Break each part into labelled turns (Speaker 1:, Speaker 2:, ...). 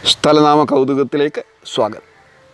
Speaker 1: സ്ഥലനാമ കൗതുകത്തിലേക്ക് സ്വാഗതം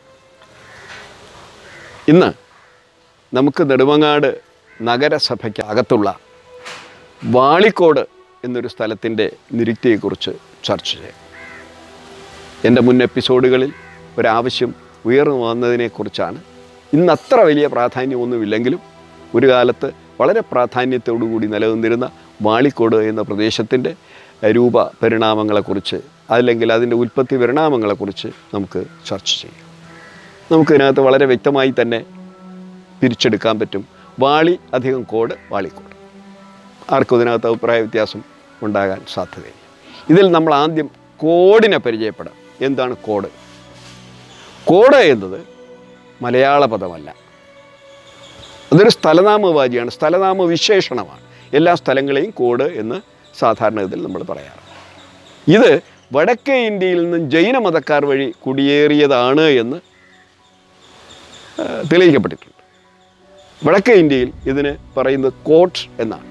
Speaker 1: ഇന്ന് നമുക്ക് നെടുമങ്ങാട് നഗരസഭയ്ക്ക് അകത്തുള്ള വാളിക്കോട് എന്നൊരു സ്ഥലത്തിൻ്റെ നിരുക്തിയെക്കുറിച്ച് ചർച്ച ചെയ്യാം എൻ്റെ മുൻ എപ്പിസോഡുകളിൽ ഒരാവശ്യം ഉയർന്നു വന്നതിനെക്കുറിച്ചാണ് ഇന്ന് അത്ര വലിയ പ്രാധാന്യമൊന്നുമില്ലെങ്കിലും ഒരു കാലത്ത് വളരെ പ്രാധാന്യത്തോടു കൂടി നിലനിന്നിരുന്ന വാളിക്കോട് എന്ന പ്രദേശത്തിൻ്റെ രൂപ പരിണാമങ്ങളെക്കുറിച്ച് അല്ലെങ്കിൽ അതിൻ്റെ ഉൽപ്പത്തി പരിണാമങ്ങളെക്കുറിച്ച് നമുക്ക് ചർച്ച ചെയ്യാം നമുക്കിതിനകത്ത് വളരെ വ്യക്തമായി തന്നെ പിരിച്ചെടുക്കാൻ പറ്റും വാളി അധികം കോട് വാളിക്കോട് ആർക്കും ഇതിനകത്ത് അഭിപ്രായ വ്യത്യാസം ഉണ്ടാകാൻ സാധ്യതയില്ല ഇതിൽ നമ്മൾ ആദ്യം കോഡിനെ പരിചയപ്പെടാം എന്താണ് കോഡ് കോഡ് എന്നത് മലയാള പദമല്ല അതൊരു സ്ഥലനാമവാചിയാണ് സ്ഥലനാമ വിശേഷണമാണ് എല്ലാ സ്ഥലങ്ങളെയും കോഡ് എന്ന് സാധാരണഗതിയിൽ നമ്മൾ പറയാറ് ഇത് വടക്കേ ഇന്ത്യയിൽ നിന്നും ജൈന മതക്കാർ വഴി കുടിയേറിയതാണ് എന്ന് ആ, തെളിയിക്കപ്പെട്ടിട്ടുണ്ട് വടക്കേ ഇന്ത്യയിൽ ഇതിന് പറയുന്നത് കോട്ട് എന്നാണ്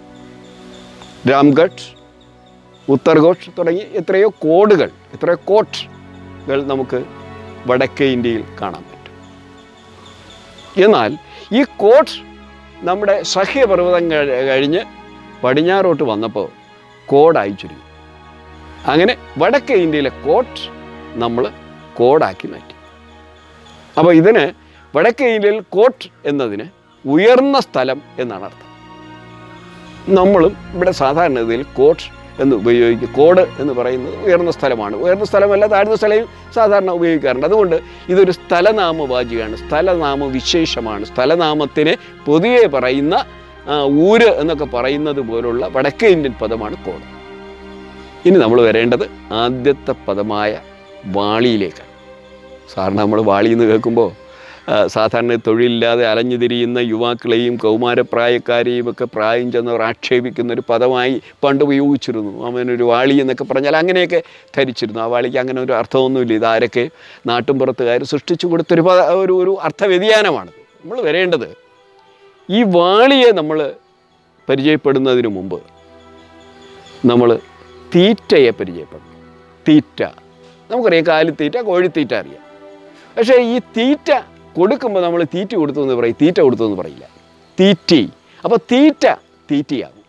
Speaker 1: രാംഗഡ് ഉത്തർഘോഷ് തുടങ്ങി എത്രയോ കോഡുകൾ എത്രയോ കോട്ടുകൾ നമുക്ക് വടക്കേ ഇന്ത്യയിൽ കാണാൻ പറ്റും എന്നാൽ ഈ കോട്ട് നമ്മുടെ സഹ്യപർവ്വതം കഴി- കഴിഞ്ഞ് പടിഞ്ഞാറോട്ട് വന്നപ്പോൾ കോഡായി ചുരുങ്ങി അങ്ങനെ വടക്കേ ഇന്ത്യയിലെ കോട്ട് നമ്മൾ കോഡാക്കി മാറ്റി അപ്പോൾ ഇതിന് വടക്കേ ഇന്ത്യയിൽ കോട്ട് എന്നതിന് ഉയർന്ന സ്ഥലം എന്നാണ് അർത്ഥം നമ്മളും ഇവിടെ സാധാരണഗതിയിൽ കോട്ട് എന്ന് ഉപയോഗിക്കും കോഡ് എന്ന് പറയുന്നത് ഉയർന്ന സ്ഥലമാണ് ഉയർന്ന സ്ഥലമല്ല താഴ്ന്ന സ്ഥലവും സാധാരണ ഉപയോഗിക്കാറുണ്ട് അതുകൊണ്ട് ഇതൊരു സ്ഥലനാമവാചിയാണ് സ്ഥലനാമ വിശേഷമാണ് സ്ഥലനാമത്തിന് പൊതുവെ പറയുന്ന ആ, ഊര് എന്നൊക്കെ പറയുന്നത് പോലുള്ള വടക്കേ ഇന്ത്യൻ പദമാണ് കോഡ് ഇനി നമ്മൾ വരേണ്ടത് ആദ്യത്തെ പദമായ വാളിയിലേക്കാണ് സാറിന് നമ്മൾ വാളി എന്ന് കേൾക്കുമ്പോൾ ആ, സാധാരണ തൊഴിലില്ലാതെ അലഞ്ഞു തിരിയുന്ന യുവാക്കളെയും കൗമാരപ്രായക്കാരെയും ഒക്കെ പ്രായം ചെന്നവർ ആക്ഷേപിക്കുന്ന ഒരു പദമായി പണ്ട് ഉപയോഗിച്ചിരുന്നു അവനൊരു വാളി എന്നൊക്കെ പറഞ്ഞാൽ അങ്ങനെയൊക്കെ ധരിച്ചിരുന്നു ആ വാളിക്ക് അങ്ങനെ ഒരു അർത്ഥമൊന്നുമില്ല ഇതാരൊക്കെ നാട്ടുംപുറത്തുകാർ സൃഷ്ടിച്ചു കൊടുത്തൊരു പദ ഒരു ഒരു അർത്ഥവ്യതിയാനമാണ് നമ്മൾ വരേണ്ടത് ഈ വാളിയെ നമ്മൾ പരിചയപ്പെടുന്നതിന് മുമ്പ് നമ്മൾ തീറ്റയെ പരിചയപ്പെടണം തീറ്റ നമുക്കറിയാം കാലിത്തീറ്റ കോഴിത്തീറ്റ അറിയാം പക്ഷേ ഈ തീറ്റ കൊടുക്കുമ്പോൾ നമ്മൾ തീറ്റ കൊടുത്തു എന്ന് പറയും തീറ്റ കൊടുത്തു എന്ന് പറയില്ല തീറ്റി അപ്പോൾ തീറ്റ തീറ്റിയാകും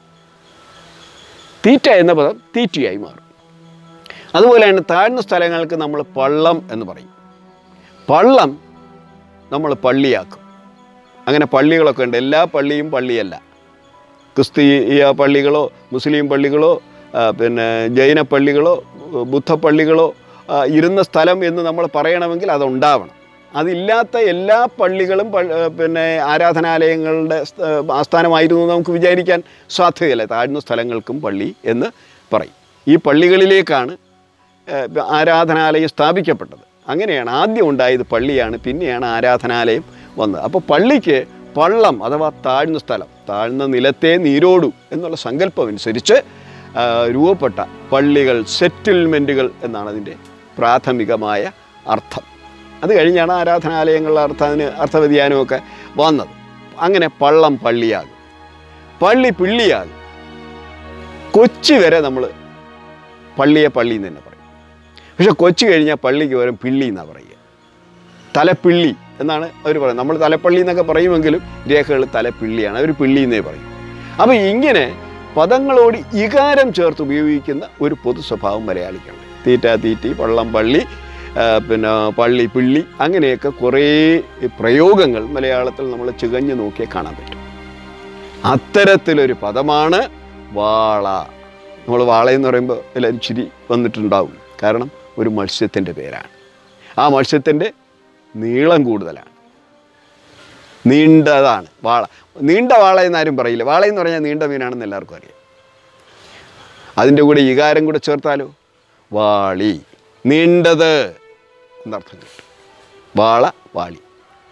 Speaker 1: തീറ്റ എന്ന പദം തീറ്റിയായി മാറും അതുപോലെയാണ് താഴ്ന്ന സ്ഥലങ്ങൾക്ക് നമ്മൾ പള്ളം എന്ന് പറയും പള്ളം നമ്മൾ പള്ളിയാക്കും അങ്ങനെ പള്ളികളൊക്കെ ഉണ്ട് എല്ലാ പള്ളിയും പള്ളിയല്ല ക്രിസ്തീയ പള്ളികളോ മുസ്ലിം പള്ളികളോ ആ, പിന്നെ ജൈന പള്ളികളോ ബുദ്ധ പള്ളികളോ ആ, ഇരുന്ന സ്ഥലം എന്ന് നമ്മൾ പറയണമെങ്കിൽ അതുണ്ടാവണം അതില്ലാത്ത എല്ലാ പള്ളികളും പ- ആ, പിന്നെ ആരാധനാലയങ്ങളുടെ സ്ഥ- ആസ്ഥാനമായിരുന്നു എന്ന് നമുക്ക് വിചാരിക്കാൻ സാധ്യതയില്ല താഴ്ന്ന സ്ഥലങ്ങൾക്കും പള്ളി എന്ന് പറയും ഈ പള്ളികളിലേക്കാണ് ഏഹ് ആരാധനാലയം സ്ഥാപിക്കപ്പെട്ടത് അങ്ങനെയാണ് ആദ്യം ഉണ്ടായത് പള്ളിയാണ് പിന്നെയാണ് ആരാധനാലയം വന്നത് അപ്പോൾ പള്ളിക്ക് പള്ളം അഥവാ താഴ്ന്ന സ്ഥലം താഴ്ന്ന നിലത്തെ നീരോടു എന്നുള്ള സങ്കല്പം അനുസരിച്ച് ആ, രൂപപ്പെട്ട പള്ളികൾ സെറ്റിൽമെൻറ്റുകൾ എന്നാണ് അതിൻ്റെ പ്രാഥമികമായ അർത്ഥം അത് കഴിഞ്ഞാണ് ആരാധനാലയങ്ങളുടെ അർത്ഥ അതിന് അർത്ഥവ്യതിയാനമൊക്കെ വന്നത് അങ്ങനെ പള്ളം പള്ളിയാകും പള്ളി പിള്ളിയാകും കൊച്ചി വരെ നമ്മൾ പള്ളിയെ പള്ളി എന്ന് തന്നെ പറയും പക്ഷെ കൊച്ചി കഴിഞ്ഞാൽ പള്ളിക്ക് പകരം പിള്ളി എന്നാണ് പറയുക തലപ്പിള്ളി എന്നാണ് അവർ പറയുന്നത് നമ്മൾ തലപ്പള്ളി എന്നൊക്കെ പറയുമെങ്കിലും രേഖകൾ തലപ്പിള്ളിയാണ് അവർ പിള്ളി എന്നേ പറയും അപ്പോൾ ഇങ്ങനെ പദങ്ങളോട് ഇകാരം ചേർത്ത് ഉപയോഗിക്കുന്ന ഒരു പൊതു സ്വഭാവം മലയാളിക്കുണ്ട് തീറ്റ തീറ്റി പള്ളം പള്ളി ആ, പിന്നെ പള്ളി പിള്ളി അങ്ങനെയൊക്കെ കുറേ പ്രയോഗങ്ങൾ മലയാളത്തിൽ നമ്മൾ ചികഞ്ഞു നോക്കിയാൽ കാണാൻ പറ്റും അത്തരത്തിലൊരു പദമാണ് വാള നമ്മൾ വാളയെന്ന് പറയുമ്പോൾ എല്ലാവരും ചിരി വന്നിട്ടുണ്ടാവും കാരണം ഒരു മത്സ്യത്തിൻ്റെ പേരാണ് ആ മത്സ്യത്തിൻ്റെ നീളം കൂടുതലാണ് നീണ്ടതാണ് വാള നീണ്ട വാള എന്നാരും പറയില്ല വാള എന്ന് പറഞ്ഞാൽ നീണ്ട മീനാണെന്ന് എല്ലാവർക്കും അറിയാം അതിൻ്റെ കൂടെ ഇകാരം കൂടെ ചേർത്താലോ വാളി നീണ്ടത് എന്നർത്ഥം കിട്ടും വാള വാളി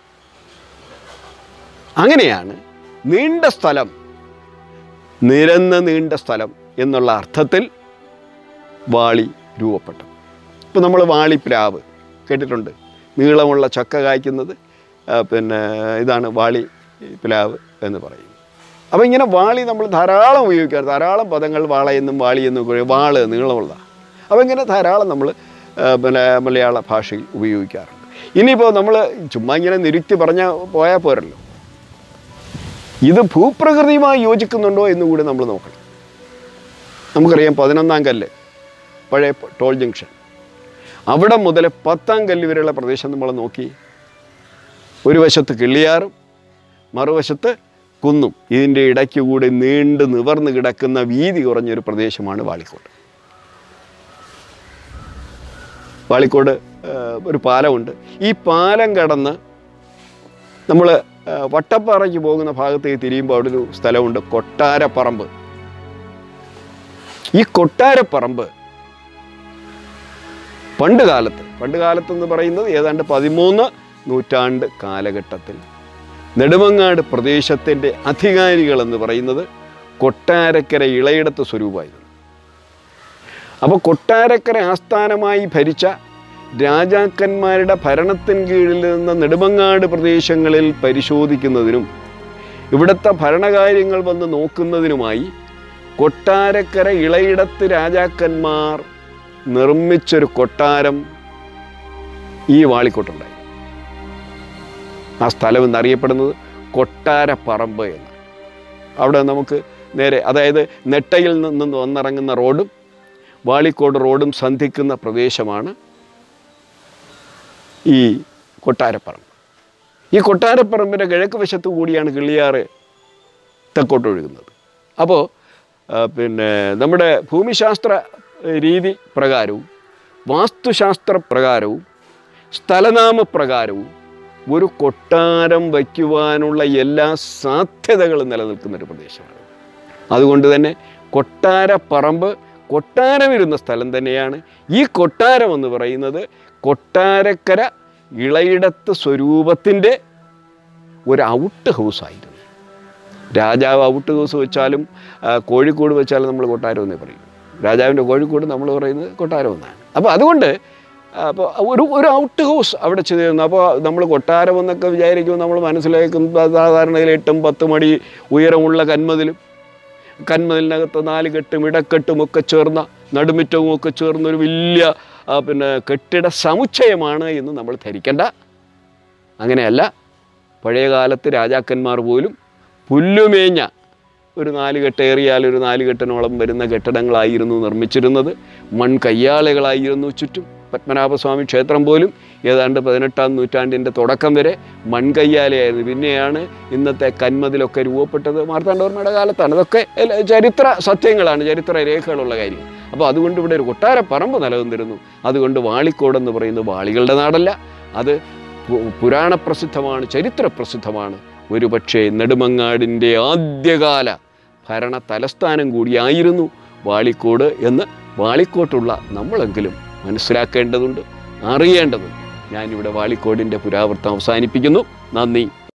Speaker 1: അങ്ങനെയാണ് നീണ്ട സ്ഥലം നിരന്ന് നീണ്ട സ്ഥലം എന്നുള്ള അർത്ഥത്തിൽ വാളി രൂപപ്പെട്ടു ഇപ്പോൾ നമ്മൾ വാളിപ്ലാവ് കേട്ടിട്ടുണ്ട് നീളമുള്ള ചക്ക കായ്ക്കുന്നത് ആ, പിന്നെ ഇതാണ് വാളി പ്ലാവ് എന്ന് പറയും അപ്പോൾ ഇങ്ങനെ വാളി നമ്മൾ ധാരാളം ഉപയോഗിക്കാറ് ധാരാളം പദങ്ങൾ വാളയെന്നും വാളിയെന്നും ഒക്കെ പറയും. വാള് നീളമുള്ള അപ്പോൾ ഇങ്ങനെ ധാരാളം നമ്മൾ ആ, പിന്നെ മലയാള ഭാഷയിൽ ഉപയോഗിക്കാറുണ്ട് ഇനിയിപ്പോൾ നമ്മൾ ചുമ്മാ ഇങ്ങനെ നിരുത്തി പറഞ്ഞ പോയാൽ പോരല്ലോ ഇത് ഭൂപ്രകൃതിയുമായി യോജിക്കുന്നുണ്ടോ എന്ന് കൂടി നമ്മൾ നോക്കണം നമുക്കറിയാം പതിനൊന്നാം കല്ല് പഴയ ടോൾ ജംഗ്ഷൻ അവിടെ മുതൽ പത്താം കല്ല് വരെയുള്ള പ്രദേശം നമ്മൾ നോക്കി ഒരു വശത്ത് കിള്ളിയാറും മറുവശത്ത് കുന്നും ഇതിൻ്റെ ഇടയ്ക്ക് കൂടി നീണ്ടു നിവർന്ന് കിടക്കുന്ന വീതി കുറഞ്ഞൊരു പ്രദേശമാണ് വാളിക്കോട് വാളിക്കോട് ആ, ഒരു പാലമുണ്ട് ഈ പാലം കടന്ന് നമ്മൾ വട്ടപ്പാറയ്ക്ക് പോകുന്ന ഭാഗത്തേക്ക് തിരിയുമ്പോൾ അവിടെ ഒരു സ്ഥലമുണ്ട് കൊട്ടാരപ്പറമ്പ് ഈ കൊട്ടാരപ്പറമ്പ് പണ്ട് കാലത്ത് പണ്ട് കാലത്ത് എന്ന് പറയുന്നത് ഏതാണ്ട് പതിമൂന്ന് നൂറ്റാണ്ട് കാലഘട്ടത്തിൽ നെടുമങ്ങാട് പ്രദേശത്തിൻ്റെ അധികാരികൾ എന്ന് പറയുന്നത് കൊട്ടാരക്കര ഇളയിടത്ത് സ്വരൂപമായിരുന്നു അപ്പോൾ കൊട്ടാരക്കര ആസ്ഥാനമായി ഭരിച്ച രാജാക്കന്മാരുടെ ഭരണത്തിൻ കീഴിൽ നിന്ന നെടുമങ്ങാട് പ്രദേശങ്ങളിൽ പരിശോധിക്കുന്നതിനും ഇവിടുത്തെ ഭരണകാര്യങ്ങൾ വന്ന് നോക്കുന്നതിനുമായി കൊട്ടാരക്കര ഇളയിടത്ത് രാജാക്കന്മാർ നിർമ്മിച്ചൊരു കൊട്ടാരം ഈ വാളിക്കോട്ടുണ്ടായി ആ സ്ഥലം എന്നറിയപ്പെടുന്നത് കൊട്ടാരപ്പറമ്പ് എന്ന് അവിടെ നമുക്ക് നേരെ അതായത് നെട്ടയിൽ നിന്ന് വന്നിറങ്ങുന്ന റോഡും വാളിക്കോട് റോഡും സന്ധിക്കുന്ന പ്രദേശമാണ് ഈ കൊട്ടാരപ്പറമ്പ് ഈ കൊട്ടാരപ്പറമ്പിൻ്റെ കിഴക്ക് വശത്തു കൂടിയാണ് കിള്ളിയാറ് തെക്കോട്ട് ഒഴുകുന്നത് അപ്പോൾ ആ, പിന്നെ നമ്മുടെ ഭൂമിശാസ്ത്ര രീതി പ്രകാരവും വാസ്തുശാസ്ത്ര പ്രകാരവും സ്ഥലനാമ പ്രകാരവും ഒരു കൊട്ടാരം വയ്ക്കുവാനുള്ള എല്ലാ സാധ്യതകളും നിലനിൽക്കുന്ന ഒരു പ്രദേശമാണ് അതുകൊണ്ട് തന്നെ കൊട്ടാരപ്പറമ്പ് കൊട്ടാരമിരുന്ന സ്ഥലം തന്നെയാണ് ഈ കൊട്ടാരം എന്ന് പറയുന്നത് കൊട്ടാരക്കര ഇളയിടത്ത് സ്വരൂപത്തിൻ്റെ ഒരു ഔട്ട് ഹൗസായിരുന്നു രാജാവ് ഔട്ട് ഹൗസ് വെച്ചാലും ആ, കോഴിക്കോട് വെച്ചാലും നമ്മൾ കൊട്ടാരം എന്നേ പറയും രാജാവിൻ്റെ കോഴിക്കോട് നമ്മൾ പറയുന്നത് കൊട്ടാരം എന്നാണ് അപ്പോൾ അതുകൊണ്ട് അപ്പോൾ ഒരു ഒരു ഔട്ട് ഹൗസ് അവിടെ ചെയ്തിരുന്നു അപ്പോൾ നമ്മൾ കൊട്ടാരം എന്നൊക്കെ വിചാരിക്കുമ്പോൾ നമ്മൾ മനസ്സിലാക്കുന്ന സാധാരണയിൽ എട്ടും പത്ത് മണി ഉയരമുള്ള കന്മതിലും കന്മതിലിനകത്ത് നാല് കെട്ടും ഇടക്കെട്ടും ഒക്കെ ചേർന്ന നടുമിറ്റവും ഒക്കെ ചേർന്ന ഒരു വലിയ ആ, പിന്നെ കെട്ടിട സമുച്ചയമാണ് എന്ന് നമ്മൾ ധരിക്കേണ്ട അങ്ങനെയല്ല പഴയ കാലത്ത് രാജാക്കന്മാർ പോലും പുല്ലുമേഞ്ഞ ഒരു നാല് കെട്ട് ഏറിയാൽ ഒരു നാല് കെട്ടിനോളം വരുന്ന കെട്ടിടങ്ങളായിരുന്നു നിർമ്മിച്ചിരുന്നത് മൺകയ്യാളുകളായിരുന്നു ചുറ്റും പത്മനാഭസ്വാമി ക്ഷേത്രം പോലും ഏതാണ്ട് പതിനെട്ടാം നൂറ്റാണ്ടിൻ്റെ തുടക്കം വരെ മൺകയ്യാലയായിരുന്നു പിന്നെയാണ് ഇന്നത്തെ കന്മതിലൊക്കെ രൂപപ്പെട്ടത് മാർത്താണ്ഡവർമ്മയുടെ കാലത്താണ് ഇതൊക്കെ എല്ല- ചരിത്ര സത്യങ്ങളാണ് ചരിത്ര രേഖകളുള്ള കാര്യം അപ്പോൾ അതുകൊണ്ട് ഇവിടെ ഒരു കൊട്ടാരപ്പറമ്പ് നിലനിന്നിരുന്നു അതുകൊണ്ട് വാളിക്കോട് എന്ന് പറയുന്നത് വാളികളുടെ നാടല്ല അത് പു- പുരാണ പ്രസിദ്ധമാണ് ചരിത്ര പ്രസിദ്ധമാണ് ഒരുപക്ഷെ നെടുമങ്ങാടിൻ്റെ ആദ്യകാല ഭരണ തലസ്ഥാനം കൂടിയായിരുന്നു വാളിക്കോട് എന്ന് വാളിക്കോട്ടുള്ള നമ്മളെങ്കിലും മനസ്സിലാക്കേണ്ടതുണ്ട് അറിയേണ്ടതുണ്ട് ഞാനിവിടെ വാളിക്കോടിൻ്റെ പുരാവൃത്തം അവസാനിപ്പിക്കുന്നു നന്ദി